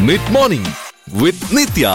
Mid morning with Nithya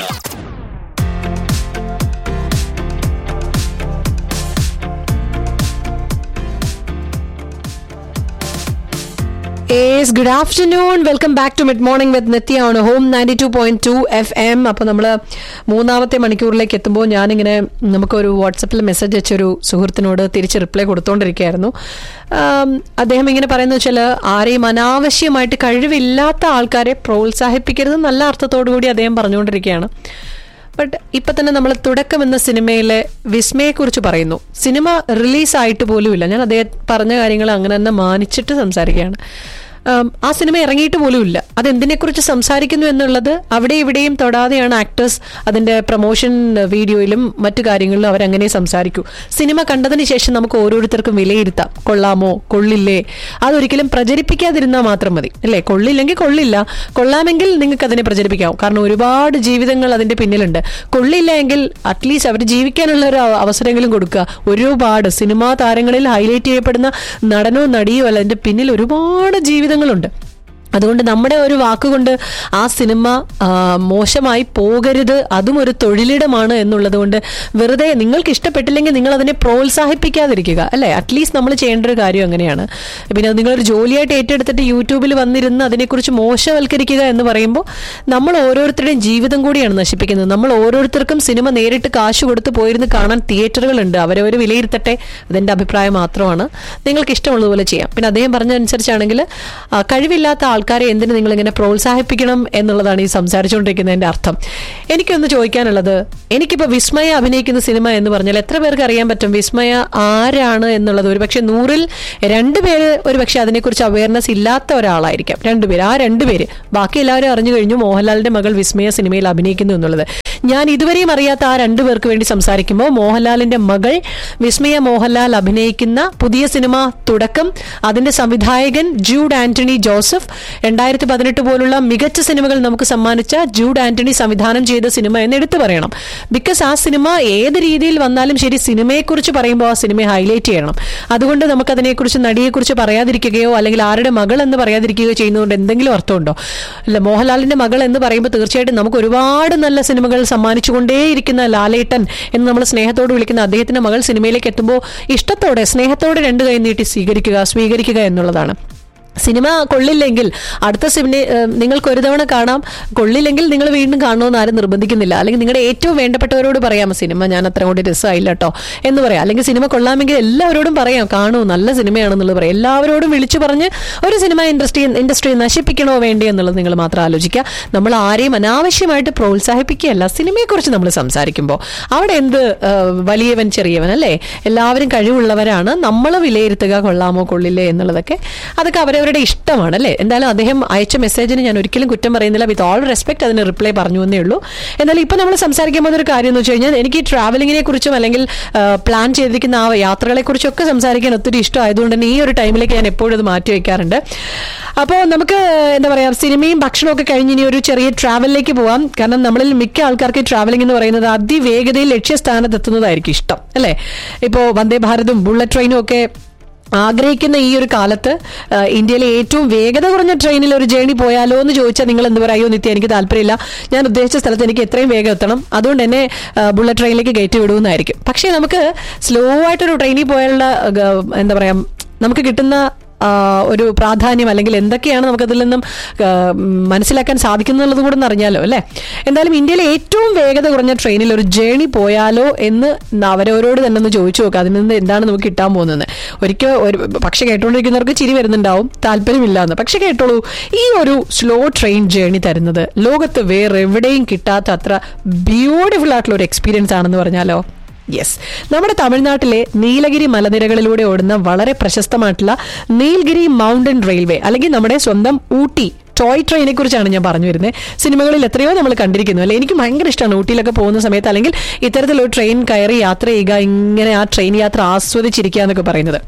yes good afternoon welcome back to mid morning with Nithya ആണ് home ninety two point two F M അപ്പോൾ നമ്മൾ മൂന്നാമത്തെ മണിക്കൂറിലേക്ക് എത്തുമ്പോൾ ഞാനിങ്ങനെ നമുക്കൊരു വാട്സപ്പിൽ മെസ്സേജ് അയച്ചൊരു സുഹൃത്തിനോട് തിരിച്ച് റിപ്ലൈ കൊടുത്തോണ്ടിരിക്കുകയായിരുന്നു ആം, അദ്ദേഹം ഇങ്ങനെ പറയുന്നത് വെച്ചാൽ ആരെയും അനാവശ്യമായിട്ട് കഴിവില്ലാത്ത ആൾക്കാരെ പ്രോത്സാഹിപ്പിക്കരുത് നല്ല അർത്ഥത്തോടു കൂടി അദ്ദേഹം പറഞ്ഞുകൊണ്ടിരിക്കുകയാണ് ബട്ട് ഇപ്പൊ തന്നെ നമ്മൾ തുടക്കം എന്ന സിനിമയിലെ വിസ്മയെക്കുറിച്ച് പറയുന്നു സിനിമ റിലീസായിട്ട് പോലുമില്ല ഞാൻ അദ്ദേഹം പറഞ്ഞ കാര്യങ്ങൾ അങ്ങനെ തന്നെ മാനിച്ചിട്ട് സംസാരിക്കുകയാണ് ആം, ആ സിനിമ ഇറങ്ങിയിട്ട് പോലും ഇല്ല അതെന്തിനെക്കുറിച്ച് സംസാരിക്കുന്നു എന്നുള്ളത് അവിടെ ഇവിടെയും തൊടാതെയാണ് ആക്ടേഴ്സ് അതിന്റെ പ്രൊമോഷൻ വീഡിയോയിലും മറ്റു കാര്യങ്ങളിലും അവരങ്ങനെ സംസാരിക്കൂ സിനിമ കണ്ടതിന് ശേഷം നമുക്ക് ഓരോരുത്തർക്കും വിലയിരുത്താം കൊള്ളാമോ കൊള്ളില്ലേ അതൊരിക്കലും പ്രചരിപ്പിക്കാതിരുന്നാൽ മാത്രം മതി അല്ലേ കൊള്ളില്ലെങ്കിൽ കൊള്ളില്ല കൊള്ളാമെങ്കിൽ നിങ്ങൾക്ക് അതിനെ പ്രചരിപ്പിക്കാം കാരണം ഒരുപാട് ജീവിതങ്ങൾ അതിന്റെ പിന്നിലുണ്ട് കൊള്ളില്ല എങ്കിൽ അറ്റ്ലീസ്റ്റ് അവർ ജീവിക്കാനുള്ള ഒരു അവ- അവസരങ്ങളും കൊടുക്കുക ഒരുപാട് സിനിമാ താരങ്ങളിൽ ഹൈലൈറ്റ് ചെയ്യപ്പെടുന്ന നടനോ നടിയോ അല്ല അതിന്റെ പിന്നിൽ ഒരുപാട് ജീവിതങ്ങളുണ്ട് അതുകൊണ്ട് നമ്മുടെ ഒരു വാക്കുകൊണ്ട് ആ സിനിമ ആ, മോശമായി പോകരുത് അതും ഒരു തൊഴിലിടമാണ് എന്നുള്ളത് കൊണ്ട് വെറുതെ നിങ്ങൾക്ക് ഇഷ്ടപ്പെട്ടില്ലെങ്കിൽ നിങ്ങൾ അതിനെ പ്രോത്സാഹിപ്പിക്കാതിരിക്കുക അല്ലേ അറ്റ്ലീസ്റ്റ് നമ്മൾ ചെയ്യേണ്ട ഒരു കാര്യം അങ്ങനെയാണ് പിന്നെ അത് നിങ്ങളൊരു ജോലിയായിട്ട് ഏറ്റെടുത്തിട്ട് യൂട്യൂബിൽ വന്നിരുന്ന് അതിനെക്കുറിച്ച് മോശവൽക്കരിക്കുക എന്ന് പറയുമ്പോൾ നമ്മൾ ഓരോരുത്തരുടെയും ജീവിതം കൂടിയാണ് നശിപ്പിക്കുന്നത് നമ്മൾ ഓരോരുത്തർക്കും സിനിമ നേരിട്ട് കാശ് കൊടുത്ത് പോയിരുന്ന് കാണാൻ തിയേറ്ററുകളുണ്ട് അവരവർ വിലയിരുത്തട്ടെ അതെന്റെ അഭിപ്രായം മാത്രമാണ് നിങ്ങൾക്ക് ഇഷ്ടമുള്ളതുപോലെ ചെയ്യാം പിന്നെ അദ്ദേഹം പറഞ്ഞ അനുസരിച്ചാണെങ്കിൽ ആ, കഴിവില്ലാത്ത ആൾക്കാരെ എന്തിനു നിങ്ങൾ ഇങ്ങനെ പ്രോത്സാഹിപ്പിക്കണം എന്നുള്ളതാണ് ഈ സംസാരിച്ചുകൊണ്ടിരിക്കുന്നതിന്റെ അർത്ഥം എനിക്കൊന്ന് ചോദിക്കാനുള്ളത് എനിക്കിപ്പോൾ വിസ്മയ അഭിനയിക്കുന്ന സിനിമ എന്ന് പറഞ്ഞാൽ എത്ര പേർക്ക് അറിയാൻ പറ്റും വിസ്മയ ആരാണ് എന്നുള്ളത് ഒരുപക്ഷെ നൂറിൽ രണ്ടുപേര് ഒരുപക്ഷെ അതിനെക്കുറിച്ച് അവയർനെസ് ഇല്ലാത്ത ഒരാളായിരിക്കാം രണ്ടുപേര് ആ രണ്ടുപേര് ബാക്കി എല്ലാവരും അറിഞ്ഞു കഴിഞ്ഞു മോഹൻലാലിന്റെ മകൾ വിസ്മയ സിനിമയിൽ അഭിനയിക്കുന്നു എന്നുള്ളത് ഞാൻ ഇതുവരെയും അറിയാത്ത ആ രണ്ടു പേർക്ക് വേണ്ടി സംസാരിക്കുമ്പോൾ മോഹൻലാലിന്റെ മകൾ വിസ്മയ മോഹൻലാൽ അഭിനയിക്കുന്ന പുതിയ സിനിമ തുടക്കം അതിന്റെ സംവിധായകൻ ജൂഡ് ആന്റണി ജോസഫ് രണ്ടായിരത്തി പതിനെട്ട് പോലുള്ള മികച്ച സിനിമകൾ നമുക്ക് സമ്മാനിച്ച ജൂഡ് ആന്റണി സംവിധാനം ചെയ്ത സിനിമ എന്ന് എടുത്തു പറയണം ബിക്കോസ് ആ സിനിമ ഏത് രീതിയിൽ വന്നാലും ശരി സിനിമയെക്കുറിച്ച് പറയുമ്പോൾ ആ സിനിമയെ ഹൈലൈറ്റ് ചെയ്യണം അതുകൊണ്ട് നമുക്ക് അതിനെക്കുറിച്ച് നടിയെക്കുറിച്ച് പറയാതിരിക്കുകയോ അല്ലെങ്കിൽ ആരുടെ മകൾ എന്ന് പറയാതിരിക്കുകയോ ചെയ്യുന്നതുകൊണ്ട് എന്തെങ്കിലും അർത്ഥമുണ്ടോ അല്ല മോഹൻലാലിന്റെ മകൾ എന്ന് പറയുമ്പോൾ തീർച്ചയായിട്ടും നമുക്ക് ഒരുപാട് നല്ല സിനിമകൾ സമ്മാനിച്ചുകൊണ്ടേയിരിക്കുന്ന ലാലേട്ടൻ എന്ന് നമ്മൾ സ്നേഹത്തോട് വിളിക്കുന്ന അദ്ദേഹത്തിന്റെ മകൾ സിനിമയിലേക്ക് എത്തുമ്പോൾ ഇഷ്ടത്തോടെ സ്നേഹത്തോടെ രണ്ട് കൈ നീട്ടി സ്വീകരിക്കുക സ്വീകരിക്കുക എന്നുള്ളതാണ് സിനിമ കൊള്ളില്ലെങ്കിൽ അടുത്ത സിനിമ നിങ്ങൾക്ക് ഒരു തവണ കാണാം കൊള്ളില്ലെങ്കിൽ നിങ്ങൾ വീണ്ടും കാണണമെന്ന് ആരും നിർബന്ധിക്കുന്നില്ല അല്ലെങ്കിൽ നിങ്ങളുടെ ഏറ്റവും വേണ്ടപ്പെട്ടവരോട് പറയാം സിനിമ ഞാൻ അത്ര കൂടി രസമായില്ല കേട്ടോ എന്ന് പറയാം അല്ലെങ്കിൽ സിനിമ കൊള്ളാമെങ്കിൽ എല്ലാവരോടും പറയാം കാണൂ നല്ല സിനിമയാണെന്നുള്ളത് പറയാം എല്ലാവരോടും വിളിച്ചു പറഞ്ഞ് ഒരു സിനിമ ഇൻഡസ്ട്രി ഇൻഡസ്ട്രി നശിപ്പിക്കണോ വേണ്ടി എന്നുള്ളത് നിങ്ങൾ മാത്രം ആലോചിക്കുക നമ്മൾ ആരെയും അനാവശ്യമായിട്ട് പ്രോത്സാഹിപ്പിക്കുകയല്ല സിനിമയെക്കുറിച്ച് നമ്മൾ സംസാരിക്കുമ്പോൾ അവിടെ എന്ത് ആ, വലിയവൻ ചെറിയവൻ അല്ലേ എല്ലാവരും കഴിവുള്ളവരാണ് നമ്മൾ വിലയിരുത്തുക കൊള്ളാമോ കൊള്ളില്ലേ എന്നുള്ളതൊക്കെ അതൊക്കെ അവരവരുടെ ഇഷ്ടമാണ് അല്ലേ എന്തായാലും അദ്ദേഹം അയച്ച മെസ്സേജിന് ഞാൻ ഒരിക്കലും കുറ്റം പറയുന്നില്ല വിത്ത് ഓൾ റെസ്പെക്ട് അതിന് റിപ്ലൈ പറഞ്ഞു എന്നേ ഉള്ളൂ എന്നാലും ഇപ്പൊ നമ്മൾ സംസാരിക്കാൻ പോകുന്ന ഒരു കാര്യം എന്ന് വെച്ച് കഴിഞ്ഞാൽ എനിക്ക് ഈ ട്രാവലിങ്ങിനെ കുറിച്ചും അല്ലെങ്കിൽ പ്ലാൻ ചെയ്തിരിക്കുന്ന ആ യാത്രകളെ കുറിച്ചൊക്കെ സംസാരിക്കാൻ ഒത്തിരി ഇഷ്ടമായതുകൊണ്ട് തന്നെ ഈ ഒരു ടൈമിലേക്ക് ഞാൻ എപ്പോഴും അത് മാറ്റി വെക്കാറുണ്ട് അപ്പോൾ നമുക്ക് എന്താ പറയാ സിനിമയും ഭക്ഷണവും ഒക്കെ കഴിഞ്ഞ് ഇനി ഒരു ചെറിയ ട്രാവലിലേക്ക് പോവാം കാരണം നമ്മളിൽ മിക്ക ആൾക്കാർക്ക് ട്രാവലിംഗ് എന്ന് പറയുന്നത് അതിവേഗതയിൽ ലക്ഷ്യസ്ഥാനത്ത് എത്തുന്നതായിരിക്കും ഇഷ്ടം അല്ലേ ഇപ്പോൾ വന്ദേ ഭാരതും ബുള്ളറ്റ് ട്രെയിനും ഒക്കെ ആഗ്രഹിക്കുന്ന ഈ ഒരു കാലത്ത് ആ, ഇന്ത്യയിലെ ഏറ്റവും വേഗത കുറഞ്ഞ ട്രെയിനിൽ ഒരു ജേണി പോയാലോ എന്ന് ചോദിച്ചാൽ നിങ്ങൾ എന്ത് പറയോ നിത്യ എനിക്ക് താല്പര്യമില്ല ഞാൻ ഉദ്ദേശിച്ച സ്ഥലത്ത് എനിക്ക് എത്രയും വേഗം എത്തണം അതുകൊണ്ട് എന്നെ ആ, ബുള്ളറ്റ് ട്രെയിനിലേക്ക് കയറ്റി വിടുമെന്നായിരിക്കും പക്ഷേ നമുക്ക് സ്ലോ ആയിട്ടൊരു ട്രെയിനിൽ പോയുള്ള ആ, ഗ- എന്താ പറയാ നമുക്ക് കിട്ടുന്ന ആ, ഒരു പ്രാധാന്യം അല്ലെങ്കിൽ എന്തൊക്കെയാണ് നമുക്കതിൽ നിന്നും ആ, മനസ്സിലാക്കാൻ സാധിക്കുന്നുള്ളത് കൂടെ ഒന്ന് അറിഞ്ഞാലോ അല്ലേ എന്തായാലും ഇന്ത്യയിലെ ഏറ്റവും വേഗത കുറഞ്ഞ ട്രെയിനിൽ ഒരു ജേണി പോയാലോ എന്ന് അവരവരോട് തന്നെ ഒന്ന് ചോദിച്ചു നോക്കുക അതിൽ നിന്ന് എന്താണ് നമുക്ക് കിട്ടാൻ പോകുന്നത് ഒരിക്കൽ ഒരു പക്ഷെ കേട്ടുകൊണ്ടിരിക്കുന്നവർക്ക് ചിരി വരുന്നുണ്ടാവും താല്പര്യമില്ല എന്ന് പക്ഷെ കേട്ടോളൂ ഈ ഒരു സ്ലോ ട്രെയിൻ ജേണി തരുന്നത് ലോകത്ത് വേറെ എവിടെയും കിട്ടാത്ത അത്ര ബ്യൂട്ടിഫുൾ ആയിട്ടുള്ള ഒരു എക്സ്പീരിയൻസ് ആണെന്ന് പറഞ്ഞാലോ യെസ് നമ്മുടെ തമിഴ്നാട്ടിലെ നീലഗിരി മലനിരകളിലൂടെ ഓടുന്ന വളരെ പ്രശസ്തമായിട്ടുള്ള നീൽഗിരി മൗണ്ടൻ റെയിൽവേ അല്ലെങ്കിൽ നമ്മുടെ സ്വന്തം ഊട്ടി ടോയ് ട്രെയിനെ കുറിച്ചാണ് ഞാൻ പറഞ്ഞു വരുന്നത് സിനിമകളിൽ എത്രയോ നമ്മൾ കണ്ടിരിക്കുന്നു അല്ലെ എനിക്ക് ഭയങ്കര ഇഷ്ടമാണ് ഊട്ടിയിലൊക്കെ പോകുന്ന സമയത്ത് അല്ലെങ്കിൽ ഇത്തരത്തിലൊരു ട്രെയിൻ കയറി യാത്ര ചെയ്യുക ഇങ്ങനെ ആ ട്രെയിൻ യാത്ര ആസ്വദിച്ചിരിക്കുക എന്നൊക്കെ പറയുന്നത്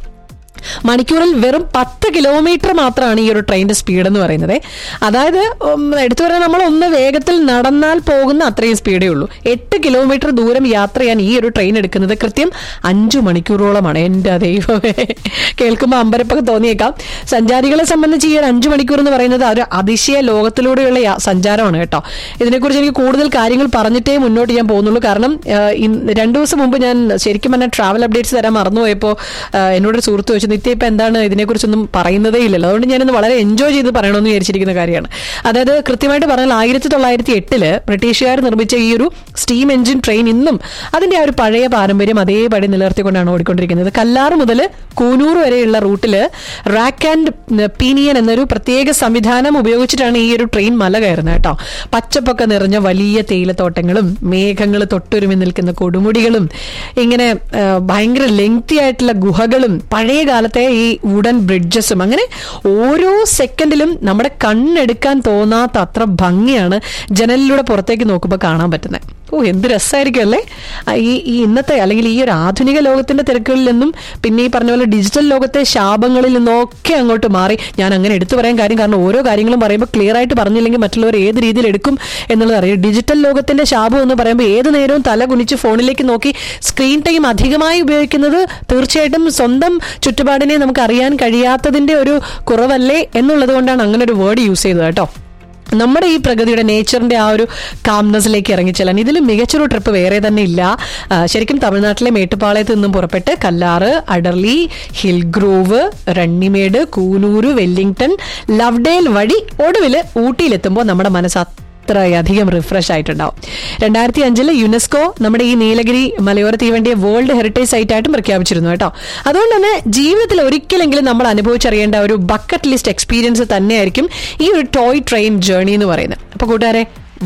മണിക്കൂറിൽ വെറും പത്ത് കിലോമീറ്റർ മാത്രമാണ് ഈ ഒരു ട്രെയിനിന്റെ സ്പീഡ് എന്ന് പറയുന്നത് അതായത് ഉം, എടുത്തു പറയാൻ നമ്മൾ ഒന്ന് വേഗത്തിൽ നടന്നാൽ പോകുന്ന അത്രയും സ്പീഡേ ഉള്ളൂ എട്ട് കിലോമീറ്റർ ദൂരം യാത്ര ചെയ്യാൻ ഈ ഒരു ട്രെയിൻ എടുക്കുന്നത് കൃത്യം അഞ്ചു മണിക്കൂറോളമാണ് എൻ്റെ ദൈവമേ കേൾക്കുമ്പോൾ അമ്പരപ്പൊക്കെ തോന്നിയേക്കാം സഞ്ചാരികളെ സംബന്ധിച്ച് ഈ ഒരു അഞ്ചു മണിക്കൂർ എന്ന് പറയുന്നത് ഒരു അതിശയ ലോകത്തിലൂടെയുള്ള യാ- സഞ്ചാരമാണ് കേട്ടോ ഇതിനെക്കുറിച്ച് എനിക്ക് കൂടുതൽ കാര്യങ്ങൾ പറഞ്ഞിട്ടേ മുന്നോട്ട് ഞാൻ പോകുന്നുള്ളൂ കാരണം ആ, ഇന്ന് രണ്ടു ദിവസം മുമ്പ് ഞാൻ ശരിക്കും പറഞ്ഞാൽ ട്രാവൽ അപ്ഡേറ്റ്സ് തരാൻ മറന്നുപോയപ്പോൾ ആ, എന്നോടൊരു സുഹൃത്ത് വെച്ചു നിത്യ ഇപ്പം എന്താണ് ഇതിനെക്കുറിച്ചൊന്നും പറയുന്നതേ ഇല്ലല്ലോ അതുകൊണ്ട് ഞാനിന്ന് വളരെ എൻജോയ് ചെയ്ത് പറയണമെന്ന് വിചാരിച്ചിരിക്കുന്ന കാര്യമാണ് അതായത് കൃത്യമായിട്ട് പറഞ്ഞാൽ ആയിരത്തി തൊള്ളായിരത്തി എട്ടില് ബ്രിട്ടീഷുകാർ നിർമ്മിച്ച ഈ ഒരു സ്റ്റീം എഞ്ചിൻ ട്രെയിൻ ഇന്നും അതിന്റെ ആ ഒരു പഴയ പാരമ്പര്യം അതേപടി നിലനിർത്തിക്കൊണ്ടാണ് ഓടിക്കൊണ്ടിരിക്കുന്നത് കല്ലാറ് മുതൽ കൂനൂർ വരെയുള്ള റൂട്ടില് റാക്ക് ആൻഡ് പീനിയൻ എന്നൊരു പ്രത്യേക സംവിധാനം ഉപയോഗിച്ചിട്ടാണ് ഈ ഒരു ട്രെയിൻ മല കയറുന്നത് കേട്ടോ പച്ചപ്പൊക്കെ നിറഞ്ഞ വലിയ തേയിലത്തോട്ടങ്ങളും മേഘങ്ങൾ തൊട്ടുരുമി നിൽക്കുന്ന കൊടുമുടികളും ഇങ്ങനെ ആ, ഭയങ്കര ലെങ്തി ആയിട്ടുള്ള ഗുഹകളും പഴയ കാലത്തെ ഈ വുഡൻ ബ്രിഡ്ജസും അങ്ങനെ ഓരോ സെക്കൻഡിലും നമ്മുടെ കണ്ണെടുക്കാൻ തോന്നാത്ത അത്ര ഭംഗിയാണ് ജനലിലൂടെ പുറത്തേക്ക് നോക്കുമ്പോൾ കാണാൻ പറ്റുന്നത് ഓ എന്ത് രസമായിരിക്കും അല്ലേ ആ, ഈ ഈ ഇന്നത്തെ അല്ലെങ്കിൽ ഈ ഒരു ആധുനിക ലോകത്തിന്റെ തിരക്കുകളിൽ നിന്നും പിന്നെ ഈ പറഞ്ഞ പോലെ ഡിജിറ്റൽ ലോകത്തെ ശാപങ്ങളിൽ നിന്നൊക്കെ അങ്ങോട്ട് മാറി ഞാൻ അങ്ങനെ എടുത്തു പറയാൻ കാര്യം കാരണം ഓരോ കാര്യങ്ങളും പറയുമ്പോൾ ക്ലിയർ ആയിട്ട് പറഞ്ഞില്ലെങ്കിൽ മറ്റുള്ളവർ ഏത് രീതിയിൽ എടുക്കും എന്നുള്ളത് അറിയാം ഡിജിറ്റൽ ലോകത്തിന്റെ ശാപം എന്ന് പറയുമ്പോൾ ഏത് നേരവും തല കുനിച്ച് ഫോണിലേക്ക് നോക്കി സ്ക്രീൻ ടൈം അധികമായി ഉപയോഗിക്കുന്നത് തീർച്ചയായിട്ടും സ്വന്തം ചുറ്റുപാടിനെ നമുക്ക് അറിയാൻ കഴിയാത്തതിന്റെ ഒരു കുറവല്ലേ എന്നുള്ളത് കൊണ്ടാണ് അങ്ങനെ ഒരു വേർഡ് യൂസ് ചെയ്തത് കേട്ടോ നമ്മുടെ ഈ പ്രകൃതിയുടെ നേച്ചറിന്റെ ആ ഒരു കാംനെസ്സിലേക്ക് ഇറങ്ങിച്ചെല്ലാൻ ഇതിൽ മികച്ചൊരു ട്രിപ്പ് വേറെ തന്നെ ഇല്ല ആ, ശരിക്കും തമിഴ്നാട്ടിലെ മേട്ടുപ്പാളയത്ത് നിന്നും പുറപ്പെട്ട് Kallar Adderley Hill Grove Runnymede Coonoor Wellington Lovedale വഴി ഒടുവിൽ ഊട്ടിയിലെത്തുമ്പോൾ നമ്മുടെ മനസ്സ് അത്രയധികം റിഫ്രഷ് ആയിട്ടുണ്ടാവും രണ്ടായിരത്തി അഞ്ചില് യുനെസ്കോ നമ്മുടെ ഈ നീലഗിരി മലയോര തീവണ്ടിയെ വേൾഡ് ഹെറിറ്റേജ് സൈറ്റ് ആയിട്ടും പ്രഖ്യാപിച്ചിരുന്നു കേട്ടോ അതുകൊണ്ട് തന്നെ ജീവിതത്തിൽ ഒരിക്കലെങ്കിലും നമ്മൾ അനുഭവിച്ചറിയേണ്ട ഒരു ബക്കറ്റ് ലിസ്റ്റ് എക്സ്പീരിയൻസ് തന്നെയായിരിക്കും ഈ ഒരു ടോയ് ട്രെയിൻ ജേർണി എന്ന് പറയുന്നത് അപ്പൊ കൂട്ടുകാരെ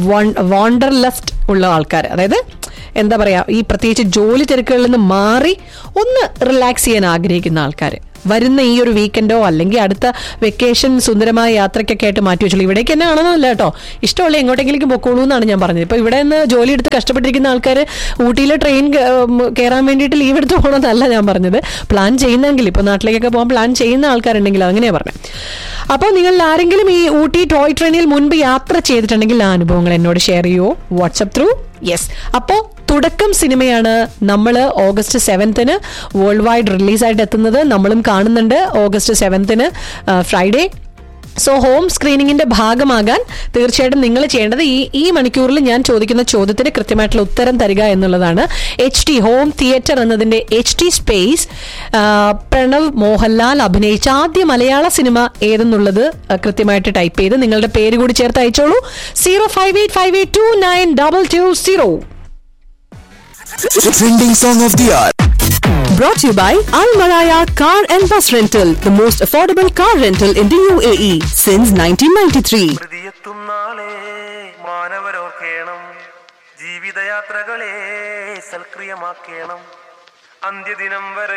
വാണ്ടർ ലെഫ്റ്റ് ഉള്ള ആൾക്കാർ അതായത് എന്താ പറയാ ഈ പ്രത്യേകിച്ച് ജോലി തിരക്കുകളിൽ നിന്ന് മാറി ഒന്ന് റിലാക്സ് ചെയ്യാൻ ആഗ്രഹിക്കുന്ന ആൾക്കാർ വരുന്ന ഈ ഒരു വീക്കെൻഡോ അല്ലെങ്കിൽ അടുത്ത വെക്കേഷൻ സുന്ദരമായ യാത്രയ്ക്കൊക്കെ ആയിട്ട് മാറ്റി വെച്ചോളൂ ഇവിടേക്ക് തന്നെ ആണെന്നല്ല കേട്ടോ ഇഷ്ടമുള്ള എങ്ങോട്ടെങ്കിലും പൊക്കോളൂ എന്നാണ് ഞാൻ പറഞ്ഞത് ഇപ്പൊ ഇവിടെ നിന്ന് ജോലി എടുത്ത് കഷ്ടപ്പെട്ടിരിക്കുന്ന ആൾക്കാർ ഊട്ടിയിലെ ട്രെയിൻ കയറാൻ വേണ്ടിയിട്ട് ലീവ് എടുത്ത് പോകണമെന്നല്ല ഞാൻ പറഞ്ഞത് പ്ലാൻ ചെയ്യുന്നെങ്കിൽ ഇപ്പൊ നാട്ടിലേക്കൊക്കെ പോകാൻ പ്ലാൻ ചെയ്യുന്ന ആൾക്കാരുണ്ടെങ്കിൽ അങ്ങനെയാ പറഞ്ഞത് അപ്പോൾ നിങ്ങൾ ആരെങ്കിലും ഈ ഊട്ടി ടോയ് ട്രെയിനിൽ മുൻപ് യാത്ര ചെയ്തിട്ടുണ്ടെങ്കിൽ ആ അനുഭവങ്ങൾ എന്നോട് ഷെയർ ചെയ്യുമോ വാട്സപ്പ് ത്രൂ യെസ് അപ്പോൾ തുടക്കം സിനിമയാണ് നമ്മൾ ഓഗസ്റ്റ് സെവൻത്തിന് വേൾഡ് വൈഡ് റിലീസായിട്ട് എത്തുന്നത് നമ്മളും കാണുന്നുണ്ട് ഓഗസ്റ്റ് സെവൻത്തിന് ഫ്രൈഡേ സോ ഹോം സ്ക്രീനിങ്ങിന്റെ ഭാഗമാകാൻ തീർച്ചയായിട്ടും നിങ്ങൾ ചെയ്യേണ്ടത് ഈ ഈ മണിക്കൂറിൽ ഞാൻ ചോദിക്കുന്ന ചോദ്യത്തിന് കൃത്യമായിട്ടുള്ള ഉത്തരം തരിക എന്നുള്ളതാണ് എച്ച് ടി ഹോം തിയേറ്റർ എന്നതിന്റെ H T space Pranav Mohanlal അഭിനയിച്ച ആദ്യ മലയാള സിനിമ ഏതെന്നുള്ളത് ആ, കൃത്യമായിട്ട് ടൈപ്പ് ചെയ്ത് നിങ്ങളുടെ പേര് കൂടി ചേർത്ത് അയച്ചോളൂ zero five eight five eight two nine double two zero Trending song of the hour. Brought to you by Al Maraya Car and Bus Rental, the most affordable car rental in the UAE since 1993. പ്രതിയെത്തും നാളെ മാനവരോർക്കേണം ജീവിതയാത്രകളെ സൽക്രിയമാക്കേണം അന്ത്യദിനം വരെ